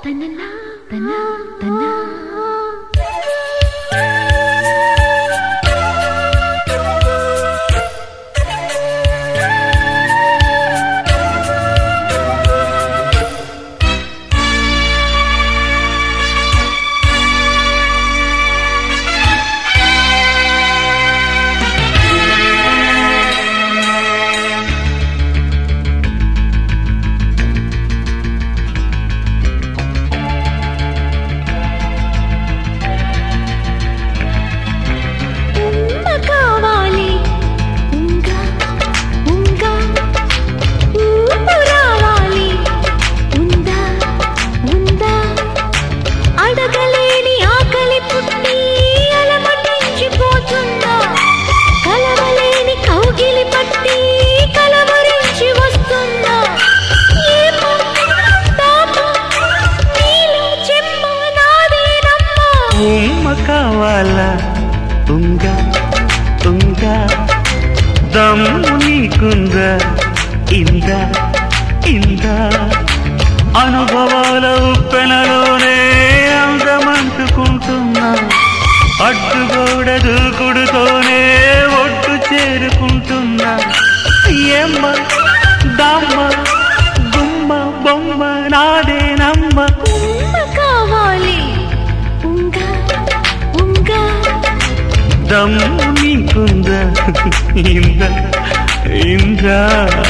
తననా తనా తనా ఉమ్మ కావాలి ఉంగా ఉంగా ఊపు రావాలి ఉందా ఉందా అడగలేని ఆకలి పుట్టి అలమటించిపోతున్నా కలవలేని కౌగిలి పట్టి కలవరించి వస్తున్నా ఏమో తాపో నీలో చెమ్మ నాదేనమ్మా ఉమ్మ కావాలా తుంగ తుంగ దమ్ము నీకుందా ఇంద ఇంద అనుభవాల ఉప్పెనలోనే అందమంటుకుంటున్నా అడ్డుగోడ దూకుడుతోనే ఒడ్డు చేరుకుంటున్నా ఏమ్మ దమ్మ గుమ్మ బొమ్మ నాదేనమ్మ ఉమ్మ కావాలి ఉంగా ఉంగా దమ్ము నీకుందా ఇంద ఇందా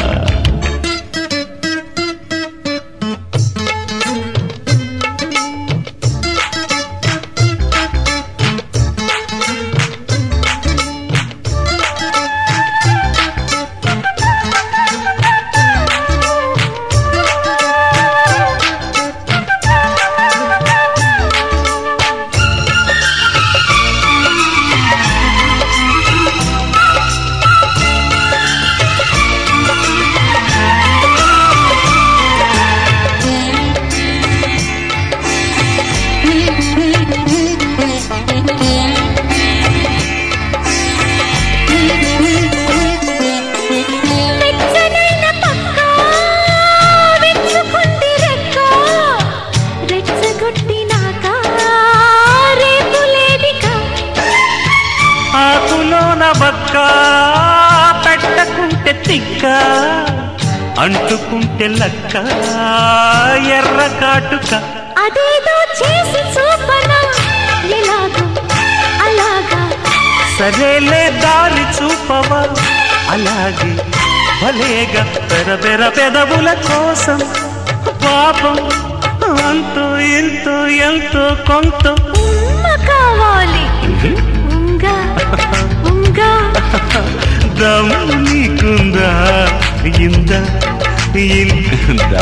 వెచ్చనైన పక్క విచ్చుకుంది రెక్క రెచ్చగొట్టినాక రేపు లేదిక ఆకులోన బక్క పెట్టకుంటే తిక్క అంటుకుంటే లక్క ఎర్ర కాటుక అదేదో చేసి చూపనా ఎలాగో అలాగా సరేలే దారి చూపవా అలాగే భలేగా పెరబెర పెదవుల కోసం పాపం అంతో ఎంతో ఎంతో కొంత ఉమ్మ కావాలి ఉంగా ఉంగా దమ్ము నీకుందా ఇంద ఇందా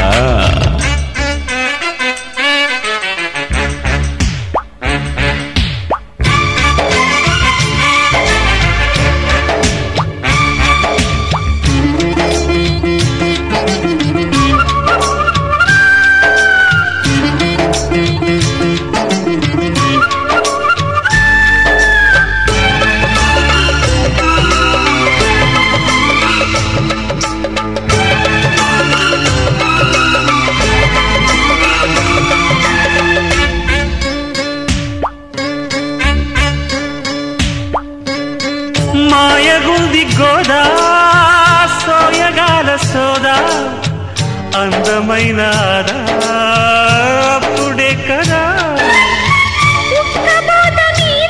మాయగుంది గోదా సోయగాల సోదా అందమైన ఆదా అప్పుడే కదా ఉక్కబోత మీద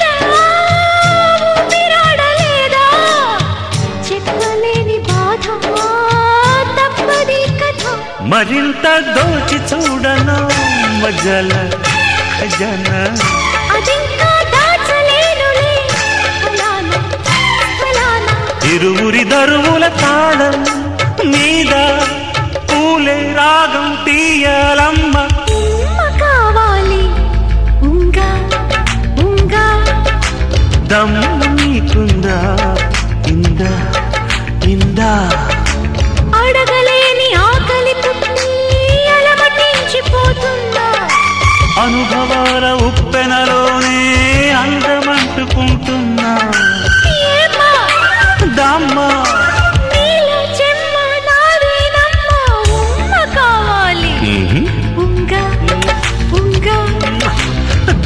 ఊపిరాడలేదా చెప్పలేని బాధ తప్పది కథ మరింత దోచి చూడను మజల ఖజానా అదింకా దాచలేనులే ఫలానా ఫలానా ఇరువురి దరువుల తాళం మీద పూలే రాగం తీయాలమ్మ ఉమ్మ కావాలి ఉంగా ఉంగా దమ్ము నీకుందా ఇందా ఇందా అడగలేని ఆకలి పుట్టి అలమటించిపోతున్నా అనుభవాల ఉప్పెనలోనే అందమంటుకుంటున్నా ఏమ్మా దమ్మ నీలో చెమ్మ నాదేనమ్మా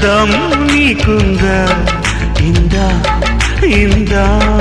దమ్ నీకుందా ఇందా ఇందా